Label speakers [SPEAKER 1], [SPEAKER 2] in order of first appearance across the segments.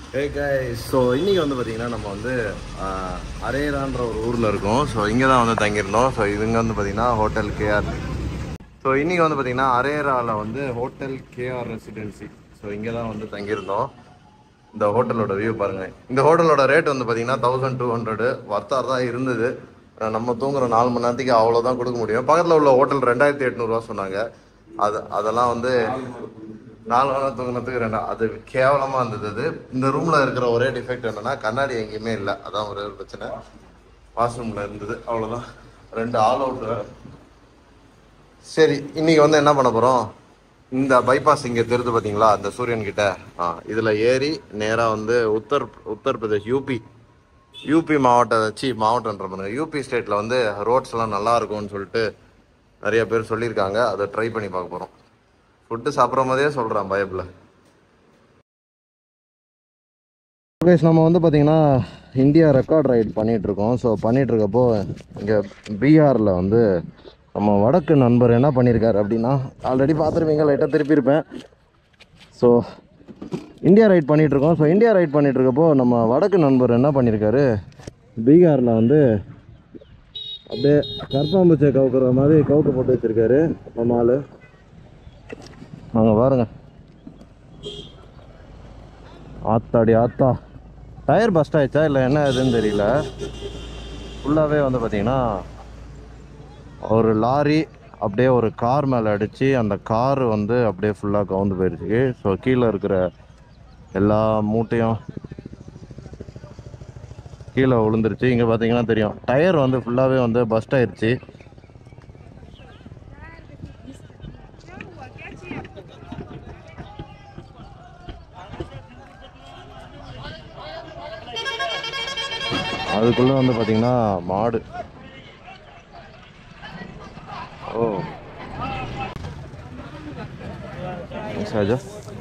[SPEAKER 1] ஹே guys so இன்றைக்கி வந்து பார்த்தீங்கன்னா நம்ம வந்து ஆஹ், அரேரான்ற ஒரு ஊரில் இருக்கோம் ஸோ இங்கே தான் வந்து தங்கியிருந்தோம் ஸோ இதுங்க வந்து பார்த்தீங்கன்னா ஹோட்டல் கேஆர் ஸோ இன்றைக்கி வந்து பார்த்தீங்கன்னா அரேராவில் வந்து ஹோட்டல் கேஆர் ரெசிடென்சி ஸோ இங்கே தான் வந்து தங்கியிருந்தோம் இந்த ஹோட்டலோட வியூ பாருங்கள் இந்த ஹோட்டலோட ரேட் வந்து பார்த்தீங்கன்னா தௌசண்ட் டூ ஹண்ட்ரடு வர்த்தார் தான் இருந்தது ஆஹ், நம்ம தூங்குற நாலு மணி நேரத்துக்கு அவ்வளோதான் கொடுக்க முடியும் பக்கத்தில் உள்ள ஹோட்டல் ரெண்டாயிரத்தி எட்நூறுவா சொன்னாங்க அது அதெல்லாம் வந்து நாலு மணி நேரம் தூங்கினதுக்கு ரெண்டா அது கேவலமாக இருந்தது அது இந்த ரூமில் இருக்கிற ஒரே டிஃபெக்ட் என்னன்னா கண்ணாடி எங்கேயுமே இல்லை அதான் ஒரே ஒரு பிரச்சனை வாஷ்ரூமில் இருந்தது அவ்வளோதான் ரெண்டு ஆல் அவுட் சரி இன்னைக்கு வந்து என்ன பண்ண போகிறோம் இந்த பைபாஸ் இங்கே தெரிஞ்சு பார்த்தீங்களா அந்த சூரியன் கிட்ட ஆ இதில் ஏறி நேராக வந்து உத்தர் உத்தரப்பிரதேஷ் யூபி யூபி மாவட்டம் சி மாவட்டம்ன்ற பாருங்க யூபி ஸ்டேட்டில் வந்து ரோட்ஸ் எல்லாம் நல்லா இருக்கும்னு சொல்லிட்டு நிறைய பேர் சொல்லியிருக்காங்க அதை ட்ரை பண்ணி பார்க்க போகிறோம் ஃபுட்டு சாப்பிட்ற மாதிரியே சொல்கிறான் பயப்பில் ஓகேஸ் நம்ம வந்து பார்த்தீங்கன்னா இந்தியா ரெக்கார்ட் ரைட் பண்ணிகிட்ருக்கோம் ஸோ பண்ணிகிட்ருக்கப்போ இங்கே பீகாரில் வந்து நம்ம வடக்கு நண்பர் என்ன பண்ணியிருக்காரு அப்படின்னா ஆல்ரெடி பார்த்துருப்பீங்க லைட்டாக திருப்பியிருப்பேன் ஸோ இந்தியா ரைட் பண்ணிகிட்ருக்கோம் ஸோ இந்தியா ரைட் பண்ணிகிட்ருக்கப்போ நம்ம வடக்கு நண்பர் என்ன பண்ணியிருக்காரு பீகாரில் வந்து அப்படியே கற்பாம்பூச்சை கவுக்குற மாதிரி கவுக்கு போட்டு வச்சுருக்காரு நம்ம ஆள் அங்கே பாருங்க ஆத்தாடி ஆத்தா டயர் பஸ்ட் ஆயிடுச்சா இல்லை என்ன இதுன்னு தெரியல ஃபுல்லாகவே வந்து பார்த்தீங்கன்னா ஒரு லாரி அப்படியே ஒரு கார் மேலே அடித்து அந்த கார் வந்து அப்படியே ஃபுல்லாக கவுந்து போயிடுச்சு ஸோ கீழே இருக்கிற எல்லா மூட்டையும் கீழே விழுந்துருச்சு இங்கே பார்த்தீங்கன்னா தெரியும் டயர் வந்து ஃபுல்லாகவே வந்து பஸ்ட் ஆயிடுச்சு அதுக்குள்ளே வந்து பார்த்தீங்கன்னா மாடு ஓ சாஜா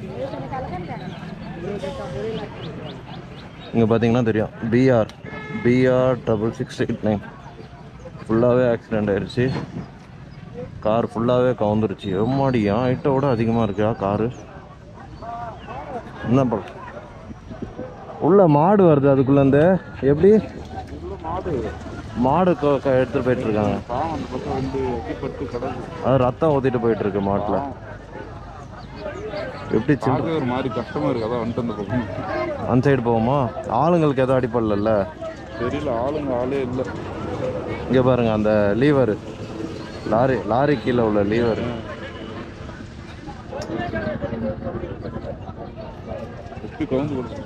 [SPEAKER 1] இங்கே பார்த்தீங்கன்னா தெரியும் BR BR double six eight nine ஃபுல்லாகவே ஆக்சிடெண்ட் ஆயிடுச்சு கார் ஃபுல்லாகவே கவுந்துருச்சு எம்மாடி என் ஹைட்டை விட அதிகமாக இருக்கா காரு என்ன பண்ண உள்ள மாடு வருது அதுக்குள்ளேருந்து எப்படி மாடு க- க- எடுத்துட்டு போயிட்டு இருக்காங்க
[SPEAKER 2] பாவம் அந்த பக்கம் வந்து அடிப்பட்டு கிடக்கு
[SPEAKER 1] அது ரத்தம் ஊத்திட்டு போயிட்டு இருக்கு மாட்டுல எப்படி சின்ன
[SPEAKER 2] பார்க்கவே ஒரு மாதிரி கஷ்டமா இருக்கு அதான் வந்துட்டு அந்த பக்கம்
[SPEAKER 1] அந்த சைடு போவோமா ஆளுங்களுக்கு எதுவும் அடிப்படல
[SPEAKER 2] தெரியல ஆளுங்க ஆளே இல்லை
[SPEAKER 1] இங்க பாருங்க அந்த லீவர் லாரி லாரி கீழே உள்ள லீவர்
[SPEAKER 2] எப்படி கவுந்து கொடுத்து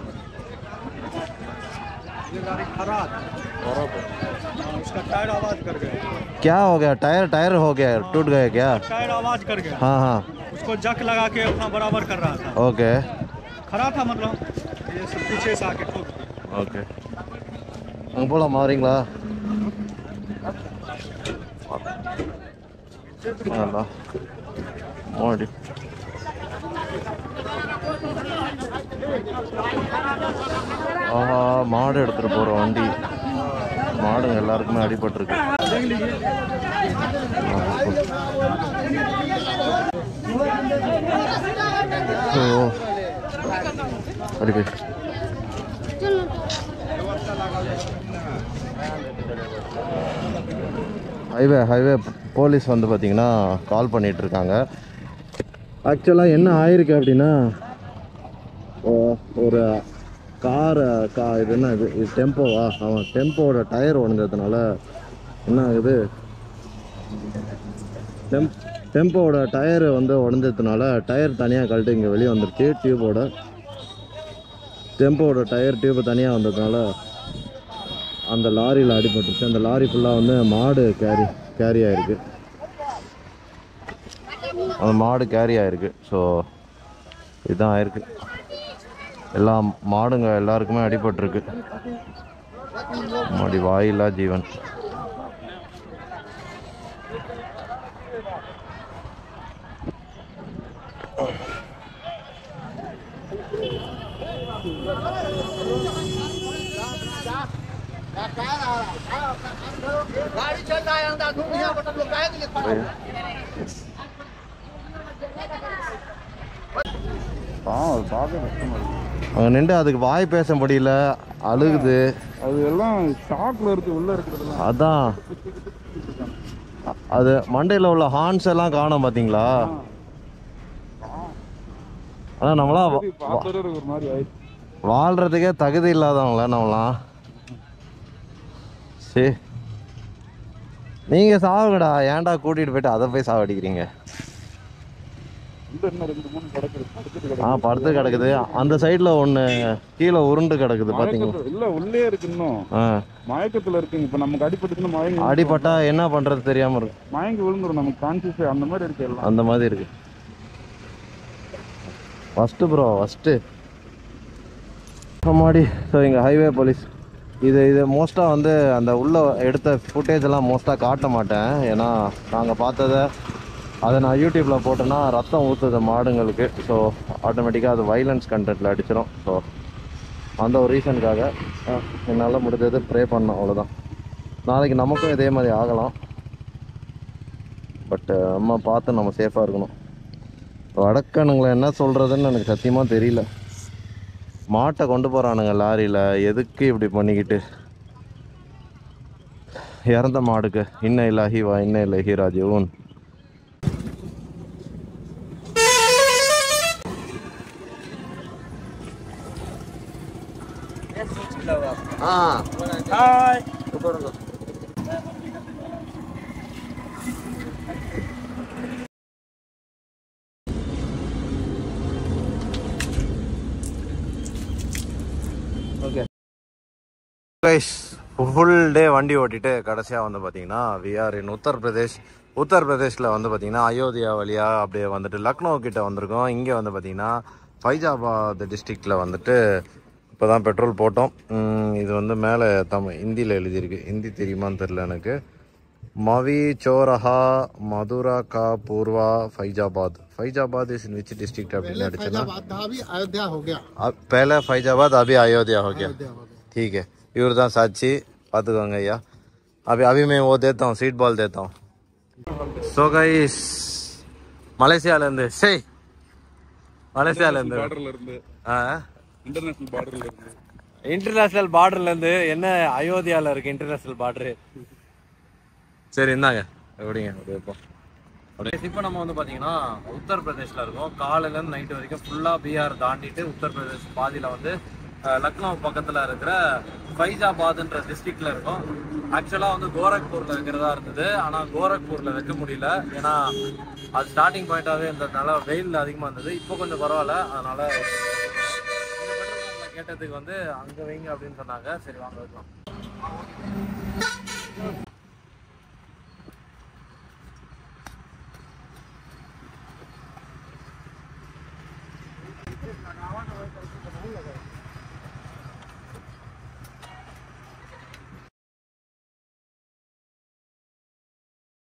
[SPEAKER 3] उसका टायर आवाज कर गया
[SPEAKER 1] क्या हो गया टायर टायर हो गया टूट गया क्या
[SPEAKER 3] टायर आवाज कर गया
[SPEAKER 1] हाँ हाँ
[SPEAKER 3] उसको जक लगा के अपना बराबर कर रहा था
[SPEAKER 1] ओके
[SPEAKER 3] खड़ा था मतलब ये सब पीछे से आके ठोक दिया
[SPEAKER 1] ஓகே அங்கே போகலாமா வரீங்களா நல்லா மாடி ஆஹா மாடு எடுத்துகிட்டு போகிற வண்டி மாடுங்க எல்லாருக்குமே அடிபட்டிருக்கு ஓ அடி போய் ஹைவே ஹைவே போலீஸ் வந்து பார்த்தீங்கன்னா கால் பண்ணிட்டு இருக்காங்க ஆக்சுவலாக என்ன ஆயிருக்கு அப்படின்னா ஓ- ஒரு கார் கா இது என்ன இது இது டெம்போவா அவன் டெம்போவோட டயர் உடஞ்சதுனால என்ன ஆகுது டெம் டெம்போவோட டயர் வந்து உடஞ்சதுனால டயர் தனியாக கழட்டி இங்கே வெளியே வந்துருச்சு டியூபோட டெம்போவோட டயர் டியூப் தனியாக வந்ததுனால அந்த லாரியில் அடிபட்டுருச்சு அந்த லாரி ஃபுல்லாக வந்து மாடு கேரி கேரி ஆயிருக்கு அந்த மாடு கேரி ஆயிருக்கு ஸோ இதுதான் ஆயிருக்கு எல்லா மாடுங்க எல்லாருக்குமே அடிபட்டிருக்கு மாடி வாயில்லா ஜீவன்
[SPEAKER 2] பாவம் அது பார்க்க கஷ்டமா இருக்கு
[SPEAKER 1] அங்கே நின்று அதுக்கு வாய் பேச முடியல அழுகுது
[SPEAKER 2] அது எல்லாம் ஷாக்ல இருக்கு உள்ள இருக்கிறதுலாம்
[SPEAKER 1] அதான் அ- அது மண்டையில் உள்ள ஹார்ன்ஸ் எல்லாம் காணோம் பார்த்தீங்களா ஆனால் நம்மளாம் வா-
[SPEAKER 2] பார்த்தோட ஒரு மாதிரி ஆயிடுச்சு
[SPEAKER 1] வாழ்றதுக்கே தகுதி இல்லாதவங்கள நம்மளாம் சரி நீங்கள் சாவுங்கடா ஏன்டா கூட்டிகிட்டு போயிட்டு அதை போய் சாவடிக்கிறீங்க
[SPEAKER 2] உள்ள என்ன ரெண்டு மூணு கிடக்குது படுத்துட்டு
[SPEAKER 1] ஆ
[SPEAKER 2] கிடக்கு
[SPEAKER 1] படுத்து கிடக்குது அந்த சைடில் ஒன்று கீழே உருண்டு கிடக்குது பார்த்தீங்க
[SPEAKER 2] மயக்கத்துல- இல்ல உள்ளே இருக்கு இன்னும்
[SPEAKER 1] ஆ
[SPEAKER 2] மயக்கத்துல இருக்குங்க இப்ப நமக்கு அடிபட்டுச்சுன்னா மயங்கி
[SPEAKER 1] அடிபட்டா என்ன பண்ணுறது தெரியாமல் இருக்கு
[SPEAKER 2] மயங்கி விழுந்துரும் நமக்கு கான்சியஸ் அந்த மாதிரி இருக்கு எல்லாம்
[SPEAKER 1] அந்த மாதிரி இருக்கு ஃபஸ்ட்டு ப்ரோ ஃபஸ்ட்டு அம்மாடி ஸோ இங்கே ஹைவே போலீஸ் இது இது மோஸ்ட்டாக வந்து அந்த உள்ள எடுத்த ஃபுட்டேஜ் எல்லாம் மோஸ்ட்டாக காட்ட மாட்டேன் ஏன்னா நாங்கள் பார்த்ததை அதை நான் யூடியூப்பில் போட்டேன்னா ரத்தம் ஊற்றுது மாடுங்களுக்கு ஸோ ஆட்டோமேட்டிக்காக அது வைலன்ஸ் கண்டென்ட்டில் அடிச்சிடும் ஸோ அந்த ஒரு ரீசனுக்காக என்னால் முடிஞ்சது ப்ரே பண்ணோம் அவ்வளோதான் நாளைக்கு நமக்கும் இதே மாதிரி ஆகலாம் பட் நம்ம பார்த்து நம்ம சேஃபாக இருக்கணும் வடக்கனுங்களை என்ன சொல்கிறதுன்னு எனக்கு சத்தியமாக தெரியல மாட்டை கொண்டு போகிறானுங்க லாரியில் எதுக்கு இப்படி பண்ணிக்கிட்டு இறந்த மாடுக்கு இன்ன இல்லாஹி வா இன்ன இல்லாஹி ராஜீவன் ஆ
[SPEAKER 3] Hi.
[SPEAKER 1] Okay guys full day வண்டி ஓட்டிட்டு கடைசியாக வந்து பார்த்தீங்கன்னா விஆர் இன் உத்தரப்பிரதேஷ் உத்தரப்பிரதேஷில் வந்து பார்த்தீங்கன்னா அயோத்தியா வழியாக அப்படியே வந்துட்டு லக்னோ கிட்ட வந்திருக்கோம் இங்கே வந்து பார்த்தீங்கன்னா ஃபைஜாபாத் டிஸ்ட்ரிக்டில் வந்துட்டு இப்போ தான் பெட்ரோல் போட்டோம் உம், இது வந்து மேலே தமிழ் ஹிந்தியில் எழுதியிருக்கு ஹிந்தி தெரியுமான்னு தெரில எனக்கு மவி சோரஹா மதுரா கா Purva Faizabad Faizabad is in which district அப்படின்னு அடிச்சேன்னா
[SPEAKER 4] फैजाबाद था अभी अयोध्या हो गया
[SPEAKER 1] अब पहले फैजाबाद अभी अयोध्या हो गया
[SPEAKER 4] अयोध्या हो गया
[SPEAKER 1] ठीक है இவர் தான் சாட்சி பார்த்துக்கோங்க ஐயா अभी अभी मैं वो देता हूँ सीट बॉल देता हूँ ஸோ கைஸ் மலேசியாலேருந்து சே மலேசியாலேருந்து
[SPEAKER 2] பார்டர்ல இருந்து
[SPEAKER 1] ஆ
[SPEAKER 2] இன்டர்நேஷனல் பார்டர்ல இருந்து
[SPEAKER 1] இன்டர்நேஷனல் பார்டர்லேருந்து என்ன அயோத்தியாவில் இருக்கு இன்டர்நேஷனல் பார்டரு சரி இந்தாங்க எப்படிங்க அப்படியே இப்போ இப்போ நம்ம வந்து பார்த்தீங்கன்னா உத்தரப்பிரதேஷில் இருக்கோம் காலையிலேருந்து நைட்டு வரைக்கும் ஃபுல்லாக பீகார் தாண்டிட்டு உத்தரப்பிரதேஷ் பாதியில் வந்து அஹ், லக்னோ பக்கத்தில் இருக்கிற ஃபைஜாபாத்ன்ற டிஸ்ட்ரிக்ட்ல இருக்கோம் ஆக்சுவலாக வந்து கோரக்பூரில் வைக்கிறதா இருந்தது ஆனால் கோரக்பூரில் வைக்க முடியல ஏன்னா அது ஸ்டார்டிங் பாயிண்டாகவே இருந்ததுனால வெயில் அதிகமாக இருந்தது இப்போ கொஞ்சம் பரவாயில்ல அதனால இந்த petrol bunk ல கேட்டதுக்கு வந்து அங்கே வைங்க அப்படின்னு சொன்னாங்க சரி வாங்க வைக்கலாம்